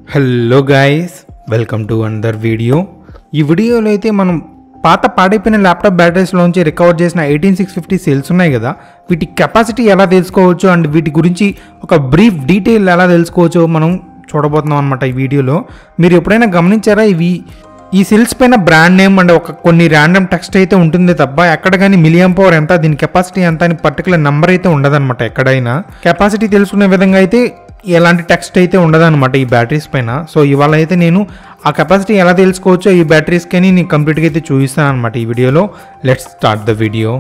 hello guys welcome to another video ఈ వీడియోలో అయితే మనం పాత పాడైపోయిన ల్యాప్టాప్ బ్యాటరీస్లోంచి రికవర్ చేసిన ఎయిటీన్ సిక్స్ ఫిఫ్టీ సెల్స్ ఉన్నాయి కదా వీటి కెపాసిటీ ఎలా తెలుసుకోవచ్చు అండ్ వీటి గురించి ఒక బ్రీఫ్ డీటెయిల్ ఎలా తెలుసుకోవచ్చో మనం చూడబోతున్నాం అనమాట ఈ వీడియోలో మీరు ఎప్పుడైనా గమనించారా ఇవి ఈ సెల్స్ పైన బ్రాండ్ నేమ్ అండ్ ఒక కొన్ని ర్యాండమ్ టెక్స్ట్ అయితే ఉంటుంది తప్ప ఎక్కడ కానీ మిలియం పవర్ ఎంత దీని కెపాసిటీ ఎంత అని పర్టికులర్ నెంబర్ అయితే ఉండదన్నమాట ఎక్కడైనా కెపాసిటీ తెలుసుకునే విధంగా అయితే ఎలాంటి టెక్స్ట్ అయితే ఉండదన్నమాట ఈ బ్యాటరీస్ పైన సో ఇవాళ అయితే నేను ఆ కెపాసిటీ ఎలా తెలుసుకోవచ్చో ఈ బ్యాటరీస్కి అని నేను కంప్లీట్గా అయితే చూపిస్తాను అనమాట ఈ వీడియోలో లెట్స్ స్టార్ట్ ద వీడియో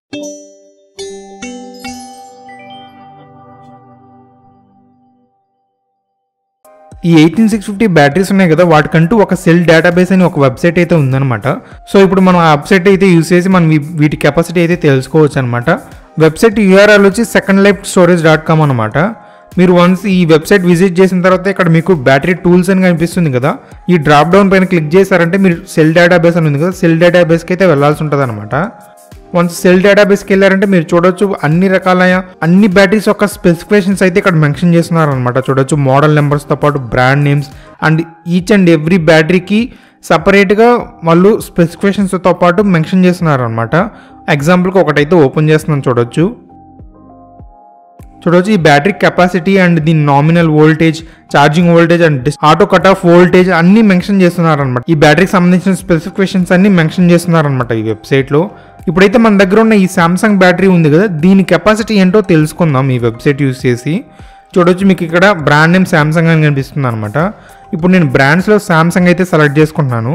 ఈ ఎయిటీన్ సిక్స్ ఫిఫ్టీ బ్యాటరీస్ ఉన్నాయి కదా వాటికంటూ ఒక సెల్ డేటాబేస్ అని ఒక వెబ్సైట్ అయితే ఉందన్నమాట సో ఇప్పుడు మనం ఆ వెబ్సైట్ అయితే యూస్ చేసి మనం వీ- వీటి కెపాసిటీ అయితే తెలుసుకోవచ్చు అనమాట వెబ్సైట్ యూఆర్ఎల్ వచ్చి second life storage dot com అనమాట మీరు వన్స్ ఈ వెబ్సైట్ విజిట్ చేసిన తర్వాత ఇక్కడ మీకు బ్యాటరీ టూల్స్ అని కనిపిస్తుంది కదా ఈ డ్రాప్ డౌన్ పైన క్లిక్ చేశారంటే మీరు సెల్ డేటాబేస్ అని ఉంది కదా సెల్ డేటాబేస్కి అయితే వెళ్ళాల్సి ఉంటుంది అనమాట వన్స్ సెల్ డేటాబేస్కి వెళ్ళారంటే మీరు చూడొచ్చు అన్ని రకాల అన్ని బ్యాటరీస్ యొక్క స్పెసిఫికేషన్స్ అయితే ఇక్కడ మెన్షన్ చేస్తున్నారు అనమాట చూడొచ్చు మోడల్ నెంబర్స్తో పాటు brand names and each and every బ్యాటరీకి సపరేట్గా వాళ్ళు స్పెసిఫికేషన్స్తో పాటు మెన్షన్ చేస్తున్నారు అనమాట ఎగ్జాంపుల్కి ఒకటైతే ఓపెన్ చేస్తున్నాను చూడొచ్చు చూడవచ్చు ఈ బ్యాటరీ కెపాసిటీ అండ్ దీని nominal voltage charging voltage and auto cut off voltage అన్ని మెన్షన్ చేస్తున్నారు అనమాట ఈ బ్యాటరీకి సంబంధించిన స్పెసిఫికేషన్స్ అన్ని మెన్షన్ చేస్తున్నారు అనమాట ఈ వెబ్సైట్లో ఇప్పుడైతే మన దగ్గర ఉన్న ఈ సామ్సంగ్ బ్యాటరీ ఉంది కదా దీని కెపాసిటీ ఏంటో తెలుసుకుందాం ఈ వెబ్సైట్ యూస్ చేసి చూడొచ్చు మీకు ఇక్కడ బ్రాండ్ నేమ్ సామ్సంగ్ అని కనిపిస్తుంది అనమాట ఇప్పుడు నేను బ్రాండ్స్లో సామ్సంగ్ అయితే సెలెక్ట్ చేసుకుంటున్నాను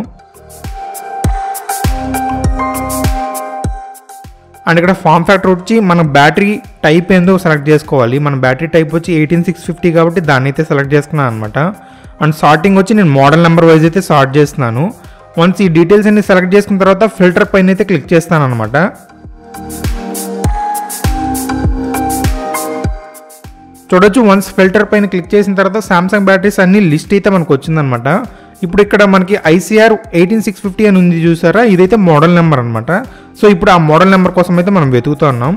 అండ్ ఇక్కడ ఫామ్ ఫ్యాక్టర్ వచ్చి మన బ్యాటరీ టైప్ ఏందో సెలెక్ట్ చేసుకోవాలి మన బ్యాటరీ టైప్ వచ్చి ఎయిటీన్ సిక్స్ ఫిఫ్టీ కాబట్టి దాన్ని అయితే సెలెక్ట్ చేసుకున్నాను అనమాట అండ్ సార్టింగ్ వచ్చి నేను మోడల్ నెంబర్ వైజ్ అయితే సార్ట్ చేస్తున్నాను వన్స్ ఈ డీటెయిల్స్ అన్ని సెలెక్ట్ చేసుకున్న తర్వాత ఫిల్టర్ పైన అయితే క్లిక్ చేస్తాను అనమాట చూడొచ్చు వన్స్ ఫిల్టర్ పైన క్లిక్ చేసిన తర్వాత సామ్సంగ్ బ్యాటరీస్ అన్ని లిస్ట్ అయితే మనకు వచ్చిందనమాట ఇప్పుడు ఇక్కడ మనకి ఐసీఆర్ ఎయిటీన్ సిక్స్ ఫిఫ్టీ అని ఉంది చూసారా ఇదైతే మోడల్ నెంబర్ అనమాట సో ఇప్పుడు ఆ మోడల్ నెంబర్ కోసం అయితే మనం వెతుకుతూ ఉన్నాం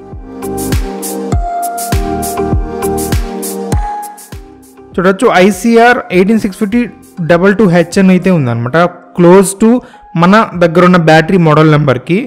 చూడొచ్చు ICR eighteen six fifty double two H అని అయితే ఉందన్నమాట క్లోజ్ టు మన దగ్గర ఉన్న బ్యాటరీ మోడల్ నెంబర్కి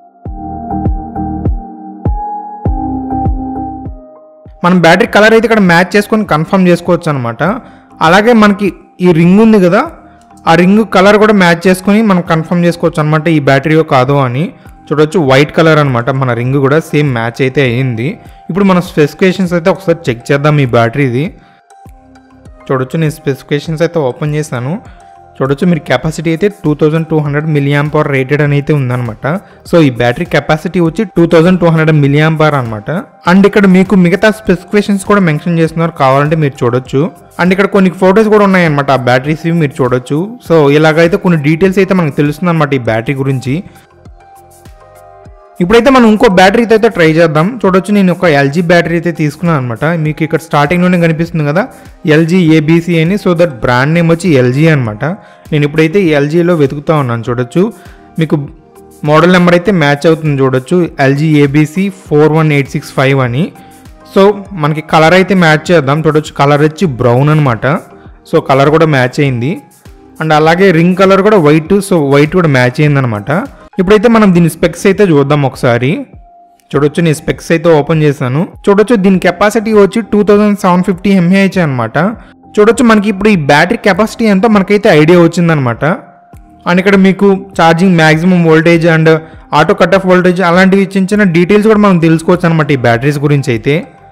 మనం బ్యాటరీ కలర్ అయితే ఇక్కడ మ్యాచ్ చేసుకొని కన్ఫర్మ్ చేసుకోవచ్చు అనమాట అలాగే మనకి ఈ రింగ్ ఉంది కదా ఆ రింగ్ కలర్ కూడా మ్యాచ్ చేసుకొని మనం కన్ఫర్మ్ చేసుకోవచ్చు అనమాట ఈ బ్యాటరీ కాదో అని చూడొచ్చు వైట్ కలర్ అనమాట మన రింగ్ కూడా సేమ్ మ్యాచ్ అయితే అయ్యింది ఇప్పుడు మన స్పెసిఫికేషన్స్ అయితే ఒకసారి చెక్ చేద్దాం ఈ బ్యాటరీది చూడొచ్చు నేను స్పెసిఫికేషన్స్ అయితే ఓపెన్ చేశాను చూడొచ్చు మీరు కెపాసిటీ అయితే two thousand two hundred milliamp power rated అని అయితే ఉందన్నమాట సో ఈ బ్యాటరీ కెపాసిటీ వచ్చి two thousand two hundred milliamp power అనమాట అండ్ ఇక్కడ మీకు మిగతా స్పెసిఫికేషన్స్ కూడా మెన్షన్ చేస్తున్నారు కావాలంటే మీరు చూడొచ్చు అండ్ ఇక్కడ కొన్ని ఫొటోస్ కూడా ఉన్నాయన్నమాట ఆ బ్యాటరీస్ మీరు చూడొచ్చు సో ఇలాగైతే కొన్ని డీటెయిల్స్ అయితే మనకు తెలుస్తుంది అనమాట ఈ బ్యాటరీ గురించి ఇప్పుడైతే మనం ఇంకో బ్యాటరీతో అయితే ట్రై చేద్దాం చూడొచ్చు నేను ఒక ఎల్జీ బ్యాటరీ అయితే తీసుకున్నాను అనమాట మీకు ఇక్కడ స్టార్టింగ్లోనే కనిపిస్తుంది కదా ఎల్జీ ఏబీసీ అని సో దట్ బ్రాండ్ నేమ్ వచ్చి ఎల్జీ అనమాట నేను ఇప్పుడైతే ఎల్జీలో వెతుకుతా ఉన్నాను చూడొచ్చు మీకు మోడల్ నెంబర్ అయితే మ్యాచ్ అవుతుంది చూడొచ్చు LG ABC four one eight six five అని సో మనకి కలర్ అయితే మ్యాచ్ చేద్దాం చూడొచ్చు కలర్ వచ్చి బ్రౌన్ అనమాట సో కలర్ కూడా మ్యాచ్ అయింది అండ్ అలాగే రింగ్ కలర్ కూడా వైట్ సో వైట్ కూడా మ్యాచ్ అయింది అనమాట ఇప్పుడైతే మనం దీని స్పెక్స్ అయితే చూద్దాం ఒకసారి చూడొచ్చు నేను స్పెక్స్ అయితే ఓపెన్ చేశాను చూడొచ్చు దీని కెపాసిటీ వచ్చి two thousand seven fifty mAh అనమాట చూడొచ్చు మనకి ఇప్పుడు ఈ బ్యాటరీ కెపాసిటీ ఎంతో మనకైతే ఐడియా వచ్చిందనమాట అండ్ ఇక్కడ మీకు charging maximum voltage and auto cut off voltage అలాంటివి చిన్న చిన్న డీటెయిల్స్ కూడా మనం తెలుసుకోవచ్చు అనమాట ఈ బ్యాటరీస్ గురించి అయితే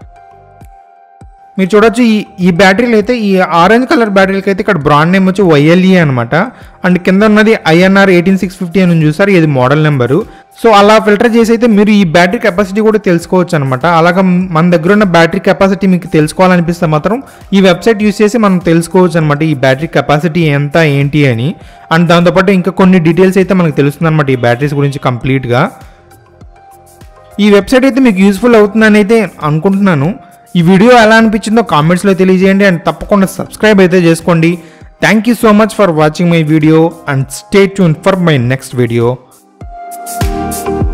మీరు చూడొచ్చు ఈ ఈ బ్యాటరీలు అయితే ఈ ఆరెంజ్ కలర్ బ్యాటరీలకి అయితే ఇక్కడ బ్రాండ్ నేమ్ వచ్చి వైఎల్ఈ అనమాట అండ్ కింద ఉన్నది ఐఎన్ఆర్ ఎయిటీన్ సిక్స్ ఫిఫ్టీ అని చూసారు ఇది మోడల్ నెంబరు సో అలా ఫిల్టర్ చేసి అయితే మీరు ఈ బ్యాటరీ కెపాసిటీ కూడా తెలుసుకోవచ్చు అనమాట అలాగా మన దగ్గర ఉన్న బ్యాటరీ కెపాసిటీ మీకు తెలుసుకోవాలనిపిస్తే మాత్రం ఈ వెబ్సైట్ యూస్ చేసి మనం తెలుసుకోవచ్చు అనమాట ఈ బ్యాటరీ కెపాసిటీ ఎంత ఏంటి అని అండ్ దాంతోపాటు ఇంకా కొన్ని డీటెయిల్స్ అయితే మనకు తెలుస్తుంది అనమాట ఈ బ్యాటరీస్ గురించి కంప్లీట్గా ఈ వెబ్సైట్ అయితే మీకు యూస్ఫుల్ అవుతుందని అయితే అనుకుంటున్నాను ఈ వీడియో ఎలా అనిపించిందో కామెంట్స్లో తెలియజేయండి అండ్ తప్పకుండా సబ్స్క్రైబ్ అయితే చేసుకోండి thank you so much for watching my video and stay tune for my next video